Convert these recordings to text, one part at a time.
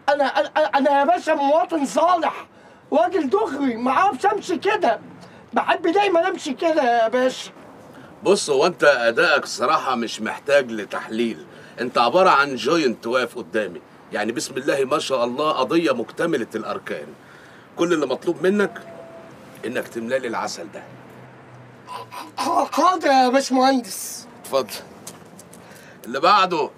انا انا انا يا باشا مواطن صالح راجل دغري ما اعرفش امشي كده بحب دايما امشي كده يا باشا بص هو انت ادائك الصراحه مش محتاج لتحليل انت عباره عن جوينت واقف قدامي يعني بسم الله ما شاء الله قضيه مكتمله الاركان كل اللي مطلوب منك انك تملى لي العسل ده ح- حاضر يا باشمهندس اتفضل اللي بعده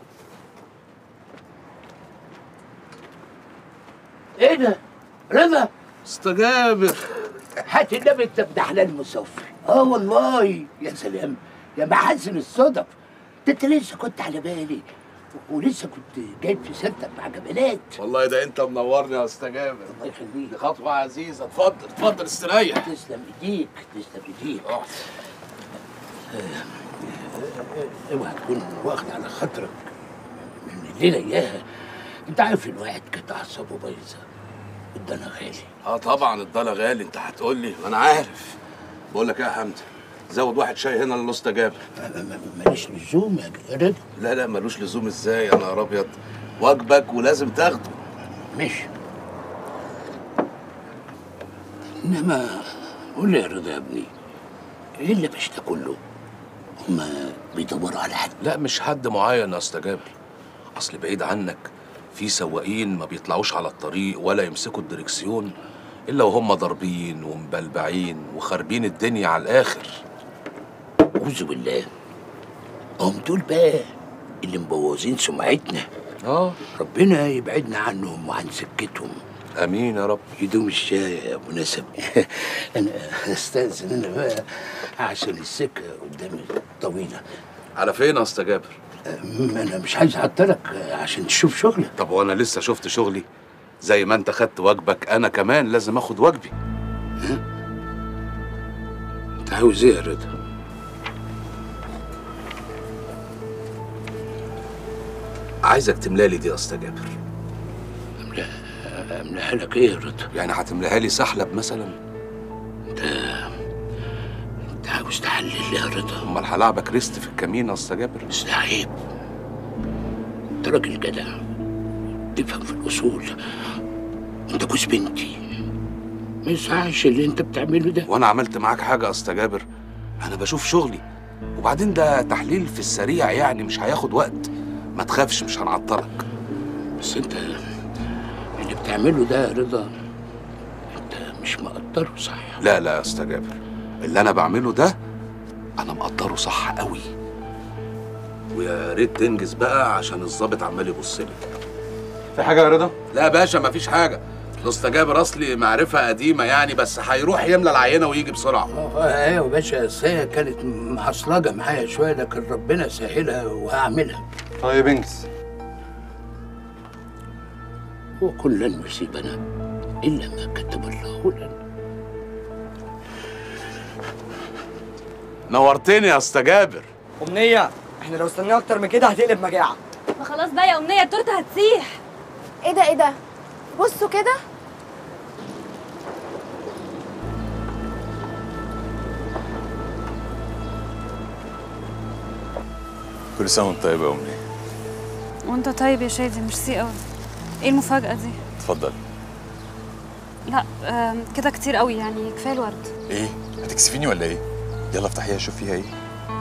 ايه ده؟ رضا استجابر هات النبي انت ابن حلال مصفي اه والله يا سلام يا محاسن الصدف ده انت لسه كنت على بالي ولسه كنت جايب في سيرتك مع جبلات والله ده انت منورني يا استجابر الله يخليك دي خطوه عزيزه اتفضل اتفضل استريح تسلم ايديك تسلم ايديك اوعى تكون واخد على خاطرك من الليله اياها انت عارف الواحد كانت اعصابه بايظه ادانا غالي اه طبعا الضلا غالي انت هتقول لي ما انا عارف بقول لك ايه يا حمدي زود واحد شاي هنا للاستجابر ماليش لزوم يا رضا لا لا ملوش لزوم ازاي انا نهار ابيض واجبك ولازم تاخده ماشي انما قول لي يا رضا يا ابني ايه اللي مش ده كله؟ هما بيدوروا على حد لا مش حد معين يا استجابر اصل بعيد عنك في سواقين ما بيطلعوش على الطريق ولا يمسكوا الدركسيون الا وهم ضاربين ومبلبعين وخاربين الدنيا على الاخر اعوذ بالله هم دول بقى اللي مبوظين سمعتنا اه ربنا يبعدنا عنهم وعن سكتهم امين يا رب يدوم الشاي يا ابو نسب انا استاذن انا بقى عشان السكه قدامي طويله على فين يا استجابر ما انا مش عايز اعطلك عشان تشوف شغلك طب وانا لسه شفت شغلي زي ما انت خدت واجبك انا كمان لازم اخد واجبي انت عاوز ايه يا رضا عايزك تملالي دي يا استجابر املاها لك ايه يا رضا يعني هتملاها لي سحلب مثلا انت عاوز تحلل لي يا رضا امال هلعبك ريست في الكمين يا استجابر بس ده عيب انت راجل جدع تفهم في الاصول انت جوز بنتي ما ينفعش اللي انت بتعمله ده وانا عملت معاك حاجه يا استجابر انا بشوف شغلي وبعدين ده تحليل في السريع يعني مش هياخد وقت ما تخافش مش هنعطلك بس انت اللي بتعمله ده يا رضا انت مش مقدره صح لا لا يا استجابر اللي انا بعمله ده انا مقدره صح قوي ويا ريت تنجز بقى عشان الظابط عمال يبص لي في حاجه يا رضا لا يا باشا مفيش حاجه الاستجابر اصلي معرفه قديمه يعني بس هيروح يملى العينه ويجي بسرعه اه ايوه يا باشا أصل هي كانت معصلجه معايا شويه لكن ربنا سهلها وهعملها طيب انجز وكل لن يصيبنا الا ما كتب الله لنا نورتني يا استجابر أمنية احنا لو استنينا أكتر من كده هتقلب مجاعة ما خلاص بقى يا أمنية التورتة هتسيح ايه ده ايه ده بصوا كده كل سنه وانت طيب يا امي وانت طيب يا شادي ميرسي قوي ايه المفاجأة دي؟ اتفضل لا آم، كده كتير قوي يعني كفاية الورد ايه هتكسفيني ولا ايه يلا افتحيها شوف فيها ايه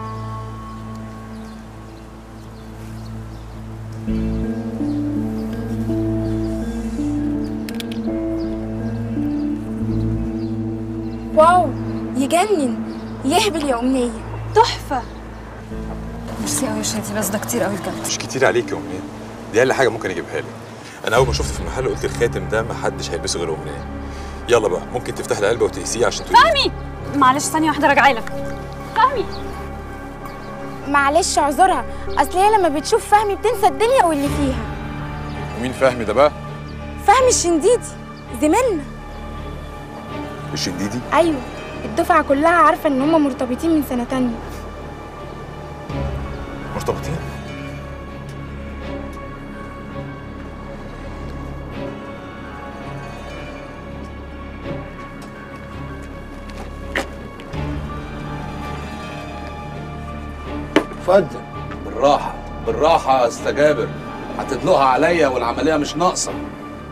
واو يجنن يهبل يا امنيه تحفة ميرسي قوي يا شادي بس ده كتير قوي بجد مش كتير عليك يا امنيه دي اقل حاجه ممكن اجيبها لك انا اول ما شفته في المحل قلت الخاتم ده ما حدش هيلبسه غير امنيه يلا بقى ممكن تفتح العلبه وتقيسيه عشان تقولي فهمي معلش ثانية واحدة راجعة لك فهمي معلش اعذرها اصل هي لما بتشوف فهمي بتنسى الدنيا واللي فيها ومين فهمي ده بقى فهمي الشنديدي زميلنا الشديدي ايوه الدفعه كلها عارفه ان هما مرتبطين من سنه تانية مرتبطين اتفضل بالراحه بالراحه يا استجابر هتدلقها عليا والعمليه مش ناقصه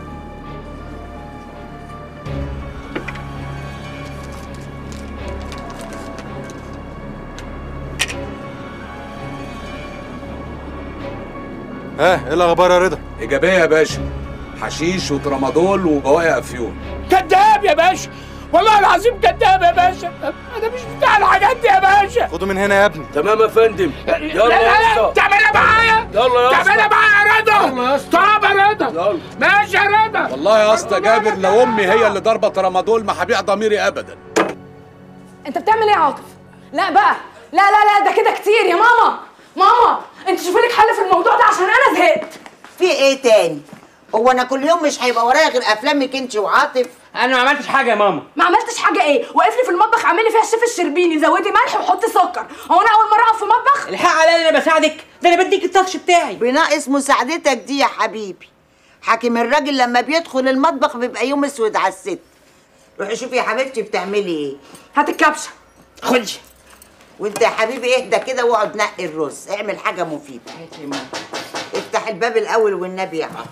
ها ايه الاخبار يا رضا ايجابيه يا باشا حشيش وترامادول وبواقي افيون كذاب يا باشا والله العظيم كذاب يا باشا انا مش بتاع الحاجات دي يا باشا خده من هنا يا ابني تمام يا فندم يلا يا اسطى تعملها معايا يلا يا اسطى تعملها معايا يا رضا يلا يا اسطى. طب يا رضا يلا ماشي يا رضا والله يا اسطى جابر لو امي هي اللي ضاربه ترامادول ما هبيع ضميري ابدا انت بتعمل ايه يا عاطف لا بقى لا لا لا ده كده كتير يا ماما ماما انت شوفي لك حل في الموضوع ده عشان انا زهقت في ايه تاني هو انا كل يوم مش هيبقى ورايا غير افلامك انت وعاطف انا ما عملتش حاجه يا ماما ما عملتش حاجه ايه واقف لي في المطبخ عامل لي فيها الشيف الشربيني زودي ملح وحطي سكر هو انا اول مره اقف في مطبخ الحق عليا انا بساعدك ده انا بديك التاتش بتاعي بناقص مساعدتك دي يا حبيبي حاكم الراجل لما بيدخل المطبخ بيبقى يوم اسود على الست روحي شوفي يا حبيبتي بتعملي ايه هات الكبشه خدي وانت يا حبيبي اهدى كده واقعد نقي الرز اعمل حاجه مفيده افتح الباب الاول والنبي يا عم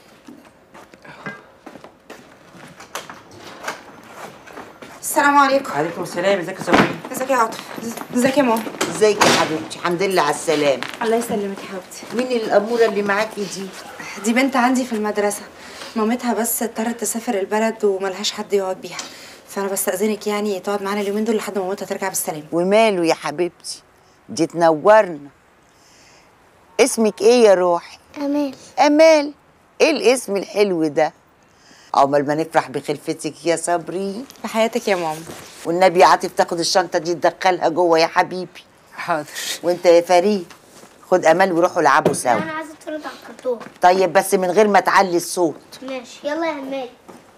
السلام عليكم عليكم السلام ازيك يا صبري ازيك يا عاطف ازيك يا ماما ازيك يا حبيبتي الحمد لله على السلامه الله يسلمك يا حبيبتي مين الاموره اللي معاكي دي دي بنت عندي في المدرسه مامتها بس اضطرت تسافر البلد وملهاش حد يقعد بيها فانا بستأذنك يعني تقعد معانا اليومين دول لحد ما مامتها ترجع بالسلامه وماله يا حبيبتي دي تنورنا اسمك ايه يا روحي امال امال ايه الاسم الحلو ده عقبال ما نفرح بخلفتك يا صبري في حياتك يا ماما والنبي عاطف تاخد الشنطه دي تدخلها جوه يا حبيبي حاضر وانت يا فريد خد امال وروحوا العبوا سوا انا عايزه اتفرج على الكرتون طيب بس من غير ما تعلي الصوت ماشي يلا يا امال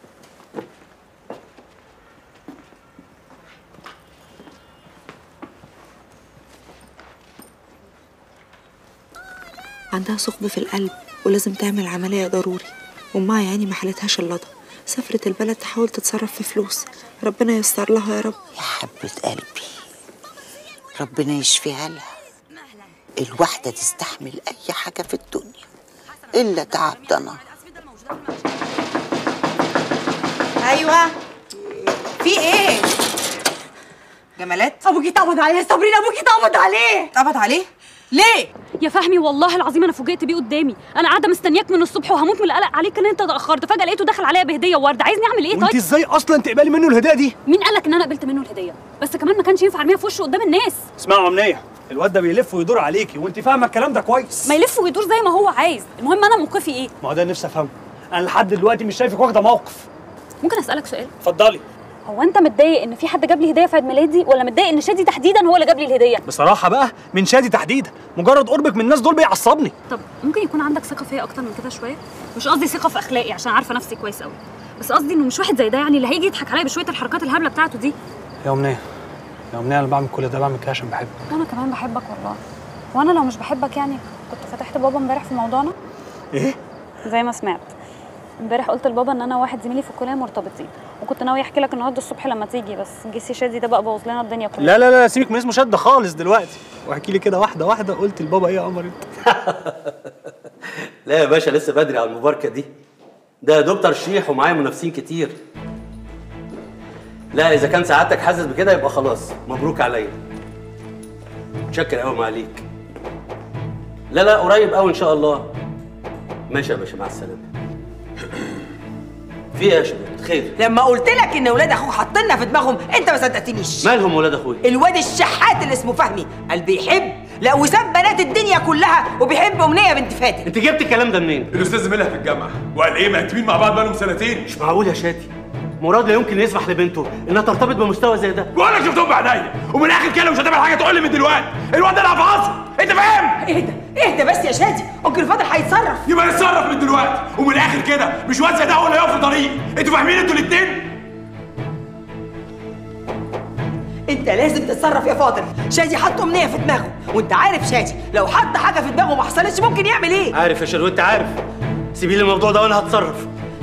عندها ثقب في القلب ولازم تعمل عملية ضروري وأمها يعني ما حالتهاش اللضا سافرت البلد تحاول تتصرف في فلوس ربنا ييسر لها يا رب يا حبة قلبي ربنا يشفيها لها الواحدة تستحمل أي حاجة في الدنيا إلا تعب ضنا أيوة في إيه؟ جمالات أبوكي اتقبض عليه صابرين أبوكي اتقبض عليه اتقبض عليه؟ ليه؟ يا فهمي والله العظيم انا فوجئت بيه قدامي انا قاعده مستنياك من الصبح وهموت من القلق عليك ان انت اتاخرت فجاه لقيته داخل عليا بهديه وورد عايزني اعمل ايه وانت طيب ازاي اصلا تقبلي منه الهديه دي مين قالك ان انا قبلت منه الهديه بس كمان ما كانش ينفع ارميها في وشه قدام الناس اسمعوا امنيه الواد ده بيلف ويدور عليكي وانت فاهمه الكلام ده كويس ما يلف ويدور زي ما هو عايز المهم انا موقفي ايه ما هو ده نفسي افهمه انا لحد دلوقتي مش شايفك واخده موقف ممكن اسالك سؤال اتفضلي هو انت متضايق ان في حد جاب لي هديه في عيد ميلادي ولا متضايق ان شادي تحديدا هو اللي جاب لي الهديه بصراحه بقى من شادي تحديدا مجرد قربك من الناس دول بيعصبني طب ممكن يكون عندك ثقه فيا اكتر من كده شويه مش قصدي ثقه في اخلاقي عشان عارفه نفسي كويس قوي بس قصدي انه مش واحد زي ده يعني اللي هيجي يضحك عليا بشويه الحركات الهبله بتاعته دي يا امنيه يا امنيه انا بعمل كل ده بعمل كده عشان بحبك وانا كمان بحبك والله وانا لو مش بحبك يعني كنت فتحت بابا امبارح في موضوعنا ايه زي ما سمعت امبارح قلت لبابا ان انا واحد زميلي في الكليه مرتبطين وكنت ناوي احكي لك النهارده الصبح لما تيجي بس جيسي شادي ده بقى بوظ لنا الدنيا كلها لا لا لا سيبك من اسمه شد خالص دلوقتي واحكي لي كده واحده واحده قلت لبابا ايه يا قمر انت لا يا باشا لسه بدري على المباركه دي ده يا دوب ترشيح ومعايا منافسين كتير لا اذا كان سعادتك حاسس بكده يبقى خلاص مبروك عليا متشكر قوي معاليك لا لا قريب قوي ان شاء الله ماشي يا باشا مع السلامه في ايه يا شباب خير لما قلت لك ان ولاد اخوك حاطيننا في دماغهم انت ما صدقتنيش مالهم ولاد اخويا الواد الشحات اللي اسمه فهمي قال بيحب لا وساب بنات الدنيا كلها وبيحب امنيه بنت فاتن انت جبت الكلام ده منين الاستاذ زميلها في الجامعه وقال ايه مكتوبين مع بعض بقالهم سنتين مش معقول يا شادي مراد لا يمكن يسمح لبنته انها ترتبط بمستوى زي ده بقول لك شفتهم بعينيا ومن الاخر كده مش هتعمل حاجه تقول لي من دلوقتي الواد ده في عصر انت فاهم اهدى اهدى بس يا شادي انكل فاضل هيتصرف يبقى نتصرف من دلوقتي ومن الاخر كده مش واد زي ده هو اللي يقف في طريق انتوا فاهمين انتوا الاثنين انت لازم تتصرف يا فاضل شادي حط امنيه في دماغه وانت عارف شادي لو حط حاجه في دماغه ما حصلتش ممكن يعمل ايه عارف يا شادي وانت عارف سيبي لي الموضوع ده وانا هتصرف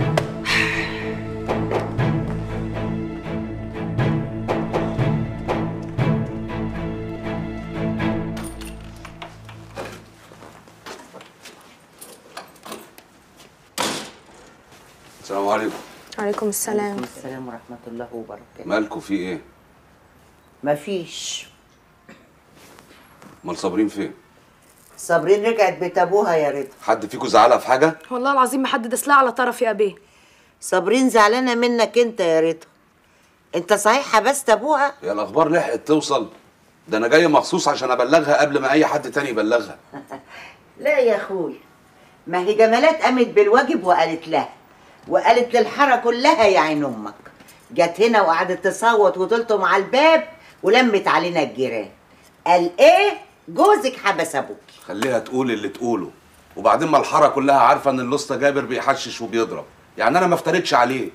السلام عليكم عليكم السلام السلام ورحمة الله وبركاته مالكوا في ايه مفيش امال صابرين فين صابرين رجعت بيت ابوها يا رضا حد فيكم زعلها في حاجه والله العظيم ما حد دسلها على طرف يا ابيه صابرين زعلانه منك انت يا رضا انت صحيح حبست ابوها يا الاخبار لحقت توصل ده انا جاي مخصوص عشان ابلغها قبل ما اي حد تاني يبلغها لا يا اخوي ما هي جمالات قامت بالواجب وقالت لها وقالت للحاره كلها يا عين امك جت هنا وقعدت تصوت وطلتم على الباب ولمت علينا الجيران قال ايه جوزك حبس ابوك خليها تقول اللي تقوله وبعدين ما الحاره كلها عارفه ان الاسطى جابر بيحشش وبيضرب يعني انا ما افترضش عليه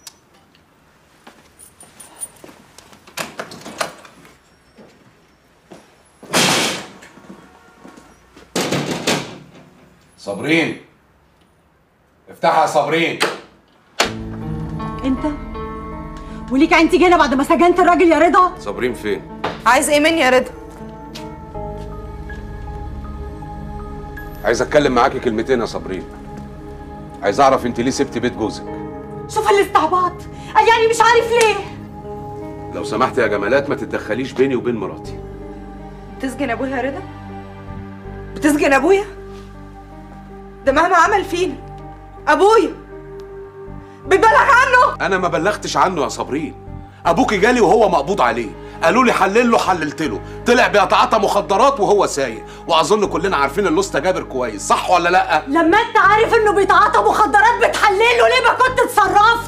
صابرين افتحها يا صابرين انت وليك عين تيجي هنا بعد ما سجنت الراجل يا رضا صابرين فين عايز ايه مني يا رضا عايز اتكلم معاكي كلمتين يا صابرين عايز اعرف انت ليه سبتي بيت جوزك شوف الاستعباط قال يعني مش عارف ليه لو سمحت يا جمالات ما تتدخليش بيني وبين مراتي بتسجن ابويا يا رضا بتسجن ابويا ده مهما عمل فينا ابويا بتبلغ عنه انا ما بلغتش عنه يا صابرين ابوكي جالي وهو مقبوض عليه قالوا لي حلل له حللت له طلع بيتعاطى مخدرات وهو سايق واظن كلنا عارفين ان الاسطى جابر كويس صح ولا لا لما انت عارف انه بيتعاطى مخدرات بتحلله ليه ما كنت اتصرفت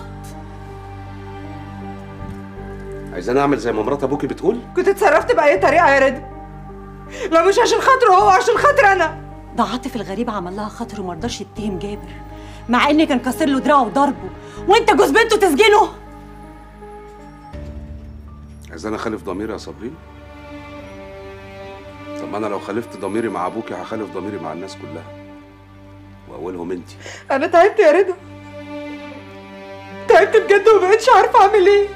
عايزاني اعمل زي ما مرات ابوكي بتقول كنت اتصرفت باي طريقه يا رضا لا مش عشان خاطره هو عشان خاطر انا ده عاطف الغريب عمل لها خاطر وما رضاش يتهم جابر مع ان كان كسر له دراعه وضربه وانت جوز بنته تسجنه عايزاني اخالف ضميري يا صابرين طب ما انا لو خالفت ضميري مع ابوكي هخالف ضميري مع الناس كلها واولهم انت انا تعبت يا رضا تعبت بجد ومبقتش عارفه اعمل ايه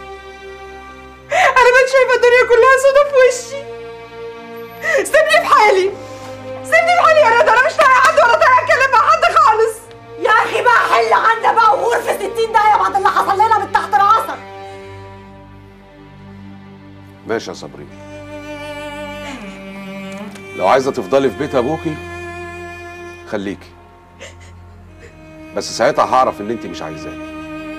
انا بقيت شايفه الدنيا كلها سودا في وشي سيبني في حالي سيبني في حالي يا رضا انا مش طايقه حد ولا طايقه اتكلم مع حد خالص يا اخي بقى حل عنا بقى وغور في 60 دقيقه بعد اللي حصل لنا من تحت راسك ماشي يا صابرين لو عايزه تفضلي في بيت ابوكي خليكي بس ساعتها هعرف ان انت مش عايزاني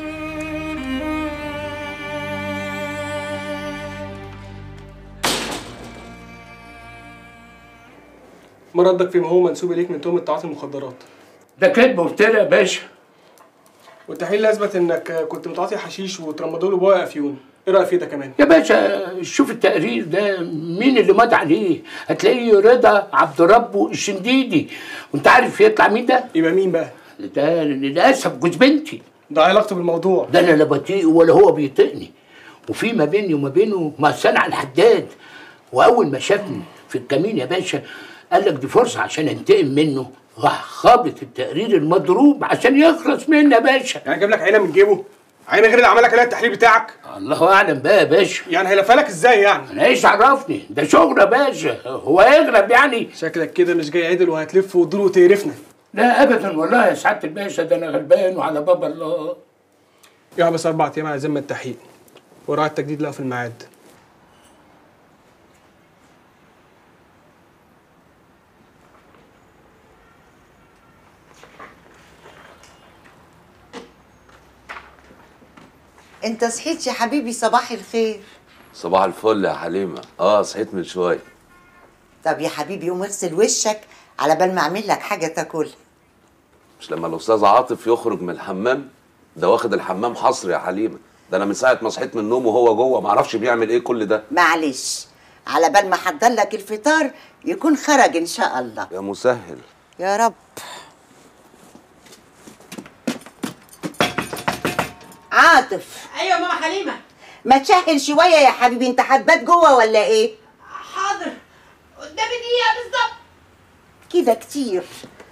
ما ردك فيما هو منسوب اليك من تهمه تعاطي المخدرات ده كذب وفترى يا باشا والتحليل اثبت انك كنت متعاطي حشيش وترمدول وبواقي افيون ايه رايك في ده كمان يا باشا شوف التقرير ده مين اللي مات عليه هتلاقيه رضا عبد ربه الشنديدي وانت عارف يطلع مين ده يبقى مين بقى ده للاسف جوز بنتي ده علاقته بالموضوع ده انا لا بطيء ولا هو بيطيقني وفي ما بيني وما بينه مسألة على الحداد واول ما شافني في الكمين يا باشا قال لك دي فرصه عشان انتقم منه راح خابط التقرير المضروب عشان يخلص مني يا باشا يعني جاب لك عينه من جيبه عينه غير اللي عمل لك عليها التحليل بتاعك الله اعلم بقى يا باشا يعني هيلفها لك ازاي يعني انا ايش عرفني ده شغل يا باشا هو يغلب يعني شكلك كده مش جاي عدل وهتلف وتدور وتقرفنا لا ابدا والله يا سعاده الباشا ده انا غلبان وعلى باب الله يا بس اربع ايام على ذمه التحقيق وراء التجديد لا في الميعاد انت صحيت يا حبيبي صباح الخير صباح الفل يا حليمه اه صحيت من شويه طب يا حبيبي قوم اغسل وشك على بال ما اعمل لك حاجه تاكلها مش لما الاستاذ عاطف يخرج من الحمام ده واخد الحمام حصر يا حليمه ده انا من ساعه ما صحيت من النوم وهو جوه ما اعرفش بيعمل ايه كل ده معلش على بال ما احضر لك الفطار يكون خرج ان شاء الله يا مسهل يا رب عاطف ايوه ماما حليمه ما تشهل شويه يا حبيبي انت هتبات جوه ولا ايه حاضر قدامي دقيقه بالظبط كده كتير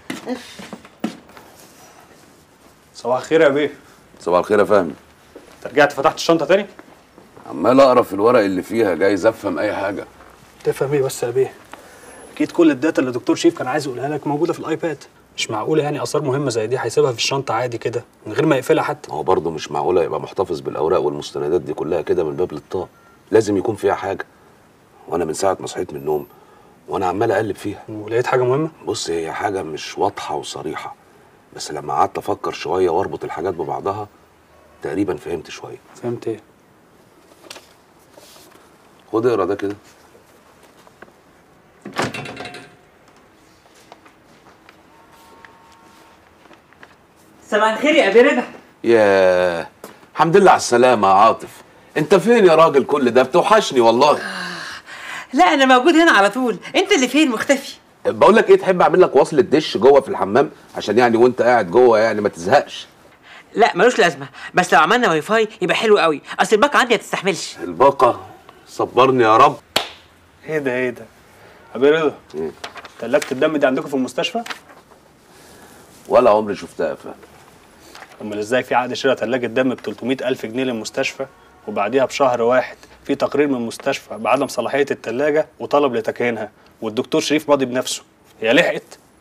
صباح الخير يا بيه صباح الخير يا فهمي انت رجعت فتحت الشنطه تاني عمال اقرا في الورق اللي فيها جايز افهم اي حاجه تفهم ايه بس يا بيه اكيد كل الداتا اللي الدكتور شيف كان عايز يقولها لك موجوده في الايباد مش معقوله يعني اثار مهمه زي دي هيسيبها في الشنطه عادي كده من غير ما يقفلها حتى هو برضه مش معقوله يبقى محتفظ بالاوراق والمستندات دي كلها كده من باب للطاق لازم يكون فيها حاجه وانا من ساعه ما صحيت من النوم وانا عمال اقلب فيها ولقيت حاجه مهمه بص هي حاجه مش واضحه وصريحه بس لما قعدت افكر شويه واربط الحاجات ببعضها تقريبا فهمت شويه فهمت ايه خد اقرا ده كده صباح الخير يا ابي رضا ياه الحمد لله على السلامه يا عاطف انت فين يا راجل كل ده بتوحشني والله لا انا موجود هنا على طول انت اللي فين مختفي بقول لك ايه تحب اعمل لك وصل الدش جوه في الحمام عشان يعني وانت قاعد جوه يعني ما تزهقش لا ملوش لازمه بس لو عملنا واي فاي يبقى حلو قوي اصل الباقه عندي ما تستحملش الباقه صبرني يا رب ايه ده ايه ده ابي رضا تلاجة الدم دي عندكم في المستشفى ولا عمري شفتها يا فهمي امال ازاي في عقد شراء تلاجة دم ب 300 الف جنيه للمستشفى وبعديها بشهر واحد في تقرير من المستشفى بعدم صلاحيه التلاجة وطلب لتكهينها والدكتور شريف ماضي بنفسه هي لحقت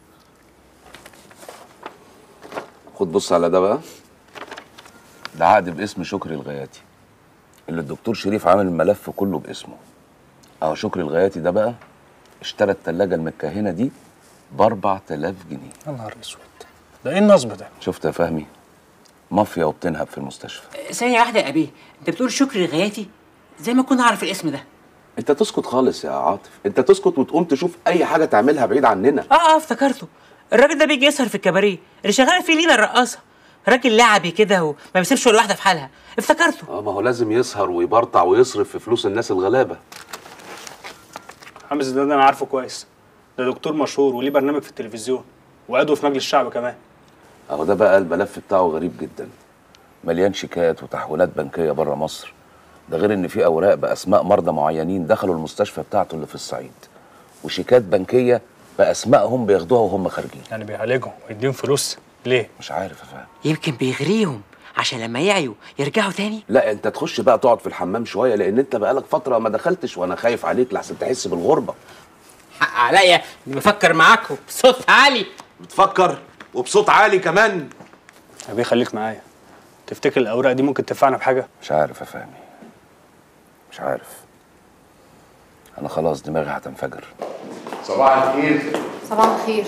خد بص على ده بقى ده عقد باسم شكري الغياتي اللي الدكتور شريف عامل الملف كله باسمه اهو شكري الغياتي ده بقى اشترى التلاجة المكهنة دي ب 4000 جنيه يا نهار اسود ده ايه النصب ده شفت يا فهمي مافيا وبتنهب في المستشفى ثانيه واحده يا ابي انت بتقول شكري الغياتي زي ما كنا اعرف الاسم ده انت تسكت خالص يا عاطف انت تسكت وتقوم تشوف اي حاجه تعملها بعيد عننا اه اه افتكرته الراجل ده بيجي يسهر في الكباريه اللي شغاله فيه لينا الرقاصه راجل لعبي كده وما بيسيبش ولا واحده في حالها افتكرته اه ما هو لازم يسهر ويبرطع ويصرف في فلوس الناس الغلابه حمزه ده انا عارفه كويس ده دكتور مشهور وليه برنامج في التلفزيون وعضو في مجلس الشعب كمان اهو ده بقى الملف بتاعه غريب جدا مليان شيكات وتحويلات بنكيه بره مصر ده غير ان في اوراق باسماء مرضى معينين دخلوا المستشفى بتاعته اللي في الصعيد وشيكات بنكيه باسمائهم بياخدوها وهم خارجين يعني بيعالجهم ويديهم فلوس ليه مش عارف يا فهمي يمكن بيغريهم عشان لما يعيوا يرجعوا تاني لا انت تخش بقى تقعد في الحمام شويه لان انت بقالك فتره ما دخلتش وانا خايف عليك لحسن تحس بالغربه حق عليا اني بفكر معاكم بصوت عالي بتفكر وبصوت عالي كمان ابي خليك معايا تفتكر الاوراق دي ممكن تنفعنا بحاجه مش عارف يا فهمي مش عارف انا خلاص دماغي هتنفجر صباح الخير صباح الخير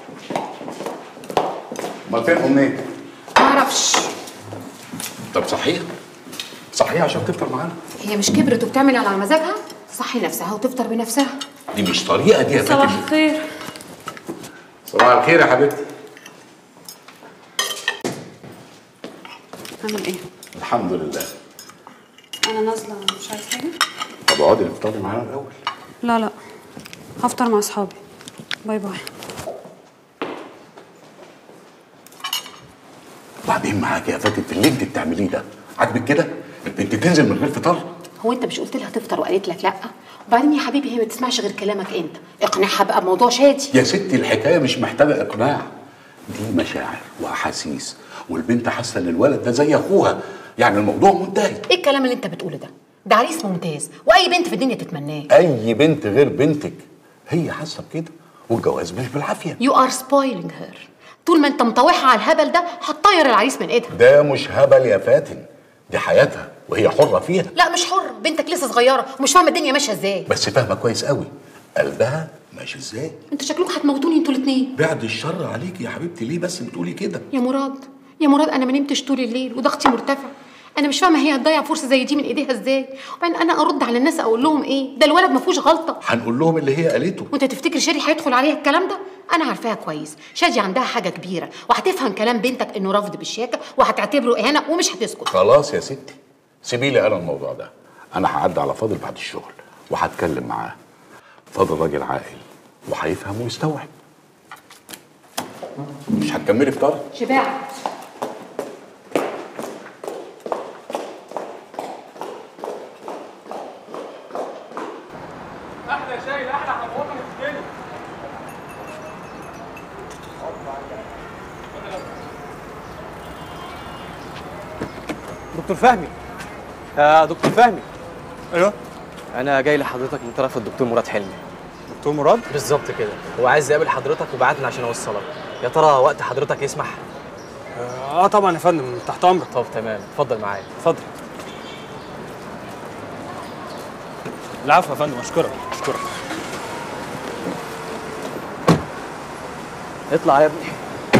امال فين امنيه؟ ما اعرفش طب صحيح صحيح عشان تفطر معانا هي مش كبرت وبتعمل على مزاجها تصحي نفسها وتفطر بنفسها دي مش طريقه دي يا صباح فاتن الخير صباح الخير يا حبيبتي عامل ايه الحمد لله انا نازله مش عايز حاجه طب اقعدي افطري معانا الاول لا لا هفطر مع اصحابي باي باي وبعدين معاك يا فاتن في اللي انت بتعمليه ده عاجبك كده؟ البنت تنزل من غير فطار هو انت مش قلت لها تفطر وقالت لك لا وبعدين يا حبيبي هي ما بتسمعش غير كلامك انت اقنعها بقى بموضوع شادي يا ستي الحكايه مش محتاجه اقناع دي مشاعر واحاسيس والبنت حاسه ان الولد ده زي اخوها يعني الموضوع منتهي ايه الكلام اللي انت بتقوله ده ده عريس ممتاز واي بنت في الدنيا تتمناه اي بنت غير بنتك هي حاسه بكده والجواز مش بالعافيه يو ار سبويلينج هير طول ما انت مطوعها على الهبل ده هتطير العريس من ايدها ده مش هبل يا فاتن دي حياتها وهي حره فيها لا مش حرة بنتك لسه صغيرة ومش فاهمة الدنيا ماشية ازاي بس فاهمه كويس قوي قلبها ماشي ازاي انتوا شكلكم هتموتوني انتوا الاتنين بعد الشر عليكي يا حبيبتي ليه بس بتقولي كده يا مراد يا مراد انا ما نمتش طول الليل وضغطي مرتفع انا مش فاهمه هي هتضيع فرصه زي دي من ايديها ازاي وبعدين انا ارد على الناس اقول لهم ايه ده الولد ما فيهوش غلطه هنقول لهم اللي هي قالته وانت تفتكر شادي هيدخل عليها الكلام ده انا عارفاها كويس شادي عندها حاجه كبيره وهتفهم كلام بنتك انه رفض بالشياكه وهتعتبره اهانه ومش هتسكت خلاص يا ستي سيبي لي انا الموضوع ده انا هعدي على فاضل بعد الشغل وهتكلم معاه فاضل راجل عاقل وهيفهم ويستوعب مش هتكملي فطار شبعت احلى شاي احلى حموضه في الدنيا دكتور فهمي يا دكتور فهمي ايوه انا جاي لحضرتك من طرف الدكتور مراد حلمي دكتور مراد بالظبط كده هو عايز يقابل حضرتك وبعتني عشان اوصلك يا ترى وقت حضرتك يسمح اه طبعا يا فندم تحت امرك طب تمام اتفضل معايا اتفضل العفو يا فندم اشكرك اشكرك اطلع يا ابني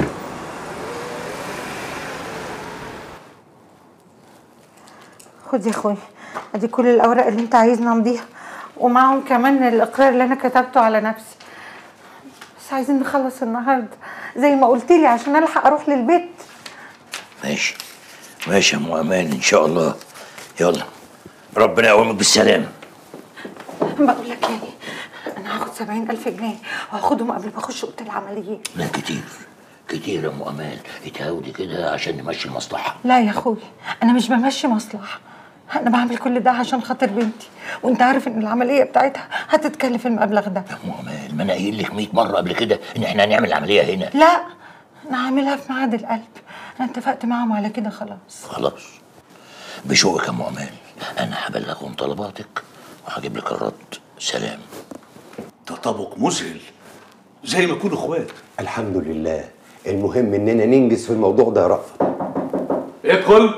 خد يا اخوي ادي كل الاوراق اللي انت عايزني امضيها ومعهم كمان الاقرار اللي انا كتبته على نفسي بس عايزين نخلص النهارده زي ما قلت لي عشان الحق اروح للبيت ماشي ماشي يا ام امان ان شاء الله يلا ربنا يقومك بالسلامه بقول لك ايه انا هاخد سبعين الف جنيه وهاخدهم قبل ما اخش اوضه العمليات لا كتير كتير يا ام امان اتهاودي كده عشان نمشي المصلحه لا يا اخوي انا مش بمشي مصلحه انا بعمل كل ده عشان خاطر بنتي وانت عارف ان العمليه بتاعتها هتتكلف المبلغ ده ما انا قايل لك 100 مره قبل كده ان احنا هنعمل العمليه هنا لا انا هعملها في ميعاد القلب انا اتفقت معاهم على كده خلاص خلاص بشوقك يا ام امان انا هبلغهم طلباتك وهجيب لك الرد سلام تطابق مذهل زي ما يكونوا اخوات الحمد لله المهم اننا ننجز في الموضوع ده يا رأفت ادخل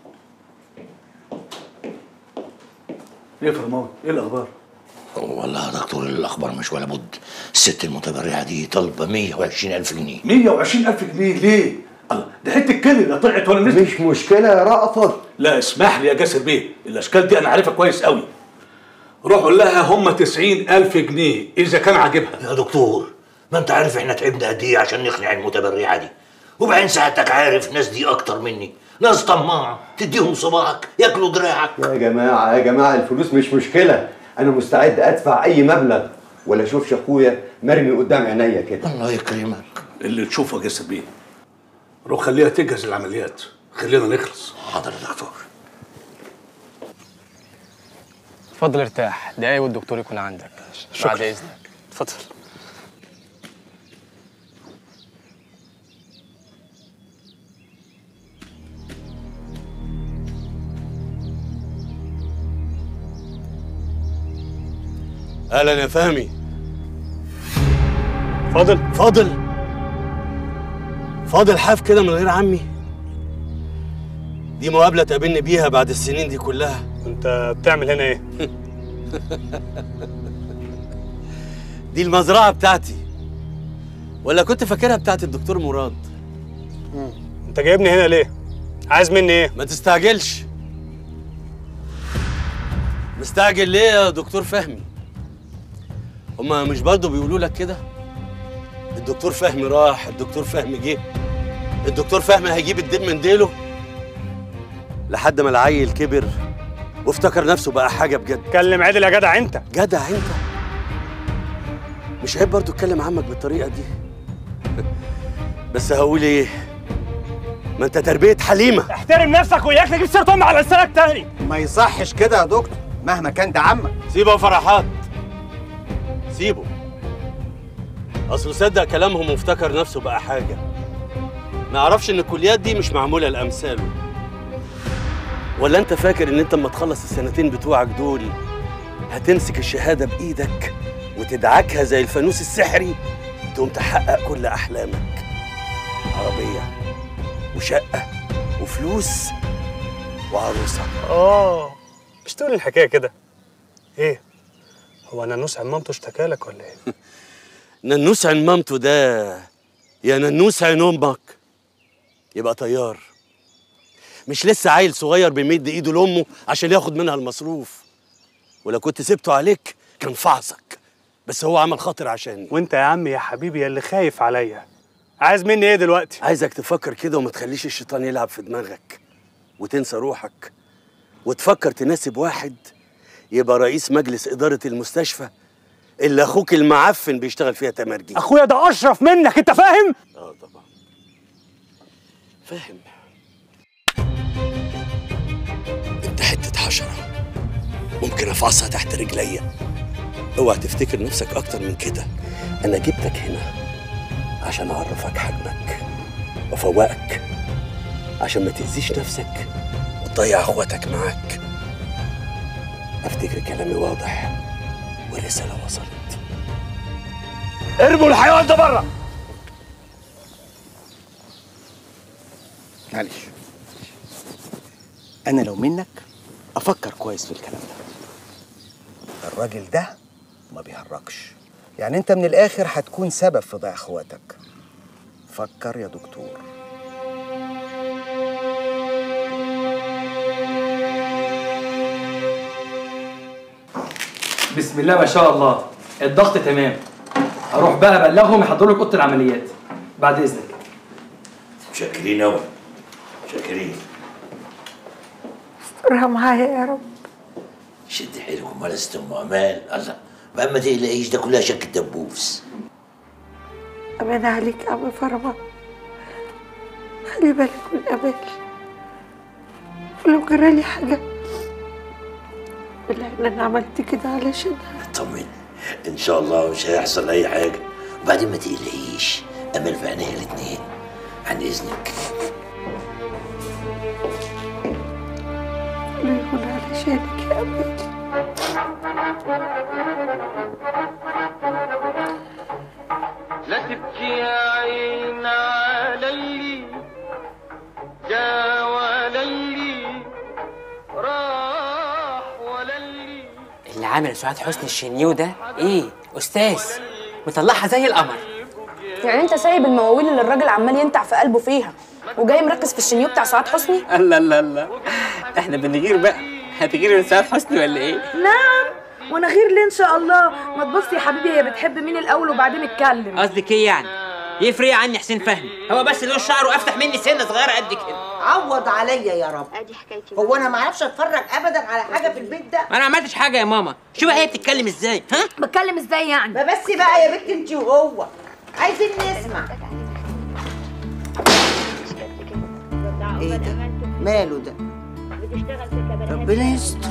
ايه يا فرمان ايه الاخبار والله يا دكتور الاخبار مش ولا بد الست المتبرعه دي طالبه 120 الف جنيه 120 الف جنيه ليه الله ده حته كلمه لا طلعت ولا نزلت مش مشكله يا رأفت لا اسمح لي يا جاسر بيه الاشكال دي انا عارفها كويس قوي روح قول لها هم 90 الف جنيه اذا كان عاجبها يا دكتور ما انت عارف احنا تعبنا قد ايه عشان نقنع المتبرعه دي وبعدين ساعتك عارف ناس دي اكتر مني ناس طماعه تديهم صباعك ياكلوا دراعك يا جماعه يا جماعه الفلوس مش مشكله انا مستعد ادفع اي مبلغ ولا اشوفش اخويا مرمي قدام عينيا كده الله يكرمك اللي تشوفه يا جاسر بيه روح خليها تجهز العمليات خلينا نخلص حاضر يا دكتور اتفضل ارتاح دقايق والدكتور يكون عندك بعد اذنك اتفضل اهلا يا فهمي فاضل فاضل فاضل حاف كده من غير عمي دي مقابلة تقابلني بيها بعد السنين دي كلها انت بتعمل هنا ايه؟ دي المزرعة بتاعتي ولا كنت فاكرها بتاعت الدكتور مراد انت جايبني هنا ليه؟ عايز مني ايه؟ ما تستعجلش مستعجل ليه يا دكتور فهمي هما مش برضه بيقولوا لك كده الدكتور فهمي راح الدكتور فهمي جه الدكتور فهمي هيجيب الدين من ديله لحد ما العيل كبر وافتكر نفسه بقى حاجه بجد كلم عدل يا جدع انت جدع انت مش عيب برضه تكلم عمك بالطريقه دي بس هقول ايه ما انت تربيه حليمه احترم نفسك وياك تجيب سيره امي على لسانك تاني ما يصحش كده يا دكتور مهما كان ده عمك سيبه يا فرحات سيبه اصله صدق كلامهم وافتكر نفسه بقى حاجه ما يعرفش ان الكليات دي مش معموله لامثاله ولا انت فاكر ان انت اما تخلص السنتين بتوعك دول هتمسك الشهاده بايدك وتدعكها زي الفانوس السحري تقوم تحقق كل احلامك عربيه وشقه وفلوس وعروسه اه مش تقول الحكايه كده ايه هو نانوس عن مامته اشتكى لك ولا ايه ننوس عين مامته ده يا ننوس عين امك يبقى طيار مش لسه عيل صغير بيمد ايده لامه عشان ياخد منها المصروف ولو كنت سبته عليك كان فعصك بس هو عمل خاطر عشاني وانت يا عم يا حبيبي يا اللي خايف عليا عايز مني ايه دلوقتي عايزك تفكر كده وما تخليش الشيطان يلعب في دماغك وتنسى روحك وتفكر تناسب واحد يبقى رئيس مجلس إدارة المستشفى اللي أخوك المعفن بيشتغل فيها تمرجي اخويا ده اشرف منك انت فاهم اه طبعا فاهم انت حتة حشرة ممكن افعصها تحت رجليا اوعى تفتكر نفسك اكتر من كده انا جبتك هنا عشان اعرفك حجمك وافوقك عشان ما تأذيش نفسك وتضيع اخواتك معاك افتكر كلامي واضح والرسالة وصلت ارموا الحيوان ده بره معلش انا لو منك افكر كويس في الكلام ده الراجل ده ما بيهرجش يعني انت من الاخر هتكون سبب في ضياع اخواتك فكر يا دكتور بسم الله ما شاء الله الضغط تمام هروح بقى ابلغهم يحضروا لك اوضه العمليات بعد اذنك شاكرين قوي شاكرين استرها معايا يا رب شد حيلكم ولا ست ام امال الله بقى ما تقلقيش ده كلها شك الدبوس أمان عليك يا عم فرما خلي بالك من أمال ولو جرالي حاجة بالله إن أنا عملت كده علشانها طمن ان شاء الله مش هيحصل اي حاجه وبعدين ما تقلقيش امل في عينيا الاتنين عن اذنك الله يكون علشانك يا أمال لا تبكي يا عين علي جا وللي راح وللي اللي عامل سعاد حسني الشنيو ده ايه استاذ مطلعها زي القمر يعني انت سايب المواويل اللي الراجل عمال ينتع في قلبه فيها وجاي مركز في الشنيو بتاع سعاد حسني الله الله الله احنا بنغير بقى هتغيري من سعاد حسني ولا ايه نعم وانا غير ليه ان شاء الله ما تبص يا حبيبي هي بتحب مين الاول وبعدين اتكلم قصدك ايه يعني يفرق إيه عني حسين فهمي هو بس اللي هو شعره افتح مني سنه صغيره قد كده عوض عليا يا رب ادي حكايتي هو انا ما اعرفش اتفرج ابدا على حاجه في البيت ده انا ما عملتش حاجه يا ماما شوف هي بتتكلم ازاي ها بتكلم ازاي يعني ما بس بقى يا بنت انت وهو عايزين نسمع ايه ده ماله ده ربنا يستر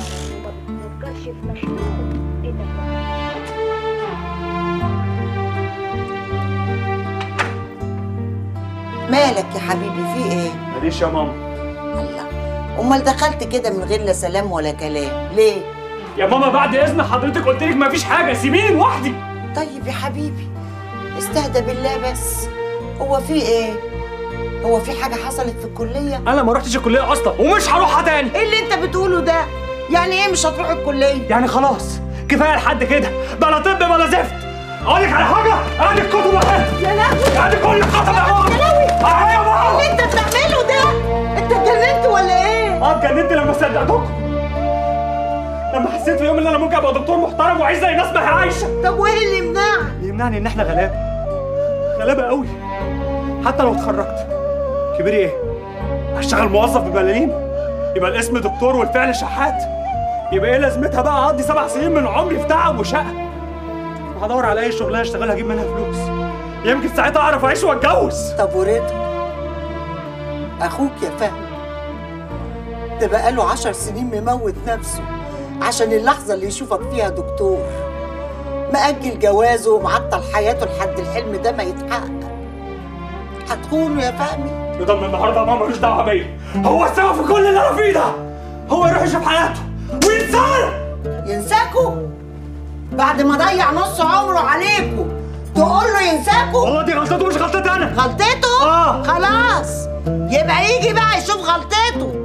مالك يا حبيبي في ايه ماليش يا ماما امال دخلت كده من غير لا سلام ولا كلام ليه يا ماما بعد اذن حضرتك قلت لك مفيش حاجه سيبيني لوحدي طيب يا حبيبي استهدى بالله بس هو في ايه هو في حاجه حصلت في الكليه انا ما رحتش الكليه اصلا ومش هروحها تاني ايه اللي انت بتقوله ده يعني ايه مش هتروح الكليه يعني خلاص كفايه لحد كده بلا طب بلا زفت اقول لك على حاجه ادي الكتب اهي يا لهوي ادي كل الكتب اهي يا لهوي اهي يا ماما اللي انت بتعمله ده انت اتجننت ولا ايه اه اتجننت لما صدقتكم لما حسيت في يوم ان انا ممكن ابقى دكتور محترم وعايز زي ناس ما هي عايشه طب وايه اللي يمنعك اللي يمنعني ان احنا غلابه غلابه قوي حتى لو اتخرجت كبيري ايه هشتغل موظف بملاليم يبقى الاسم دكتور والفعل شحات يبقى ايه لازمتها بقى اقضي سبع سنين من عمري في تعب وشقه وهدور على اي شغلانه اشتغلها اجيب منها فلوس يمكن ساعتها اعرف اعيش واتجوز طب ورضا اخوك يا فهمي ده بقاله عشر سنين مموت نفسه عشان اللحظة اللي يشوفك فيها دكتور مأجل جوازه ومعطل حياته لحد الحلم ده ما يتحقق هتخونه يا فهمي يضل من النهارده يا ماما ملوش دعوه بيا هو السبب في كل اللي انا فيه ده هو يروح يشوف حياته وينسانا ينساكوا بعد ما ضيع نص عمره عليكوا تقول له ينساكوا والله دي غلطته مش غلطتي انا غلطته اه خلاص يبقى يجي بقى يشوف غلطته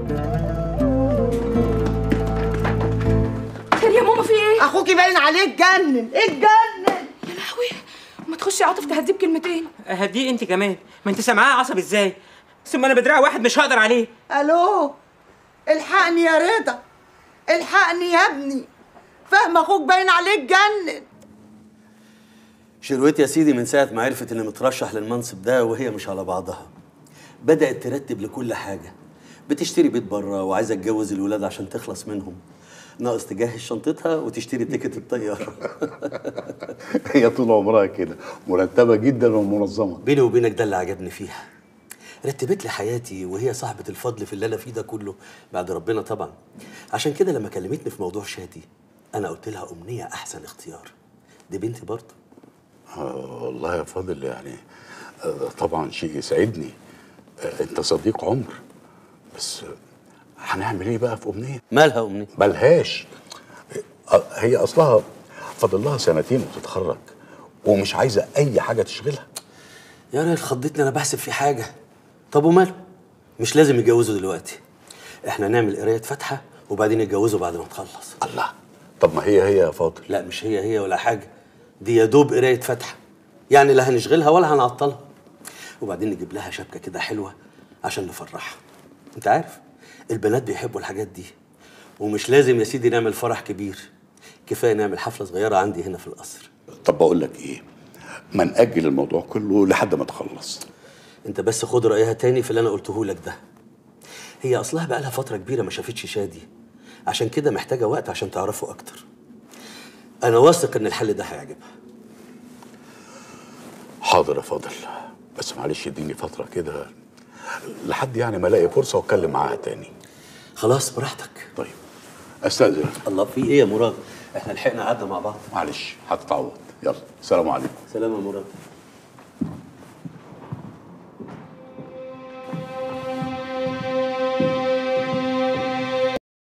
خير يا ماما في ايه اخوكي باين عليه اتجنن اتجنن يا لهوي ما تخشي عاطف تهديه بكلمتين هديه انت كمان ما انت سامعاه عصب ازاي ثم انا بدراع واحد مش هقدر عليه الو الحقني يا رضا الحقني يا ابني فاهم اخوك باين عليه اتجنن شرويت يا سيدي من ساعة ما عرفت إني مترشح للمنصب ده وهي مش على بعضها بدأت ترتب لكل حاجة بتشتري بيت بره وعايزة تجوز الولاد عشان تخلص منهم ناقص تجهز شنطتها وتشتري تيكت الطيارة هي طول عمرها كده مرتبه جدا ومنظمه بيني وبينك ده اللي عجبني فيها رتبت لي حياتي وهي صاحبة الفضل في اللي أنا فيه ده كله بعد ربنا طبعا عشان كده لما كلمتني في موضوع شادي أنا قلت لها أمنية أحسن اختيار دي بنتي برضه آه والله يا فاضل يعني آه طبعا شيء يسعدني آه انت صديق عمر بس آه، هنعمل ايه بقى في امنيه مالها امنيه ملهاش آه، هي اصلها فاضل لها سنتين وتتخرج ومش عايزه اي حاجه تشغلها يا ريت خضتني أنا بحسب في حاجة طب وماله مش لازم يتجوزوا دلوقتي احنا نعمل قراية فاتحة وبعدين يتجوزوا بعد ما تخلص الله طب ما هي هي يا فاضل لا مش هي هي ولا حاجة دي يا دوب قراية فاتحة يعني لا هنشغلها ولا هنعطلها وبعدين نجيب لها شبكه كده حلوه عشان نفرحها انت عارف البنات بيحبوا الحاجات دي ومش لازم يا سيدي نعمل فرح كبير كفايه نعمل حفله صغيره عندي هنا في القصر طب بقول لك ايه ما نأجل الموضوع كله لحد ما تخلص انت بس خد رايها تاني في اللي انا قلته لك ده هي اصلها بقى لها فتره كبيره ما شافتش شادي عشان كده محتاجه وقت عشان تعرفه اكتر انا واثق ان الحل ده هيعجبها حاضر يا فاضل بس معلش اديني فتره كده لحد يعني ما الاقي فرصه واتكلم معاها تاني خلاص براحتك طيب استاذن الله في ايه يا مراد احنا لحقنا قعدنا مع بعض معلش هتتعوض يلا سلام عليكم سلام يا مراد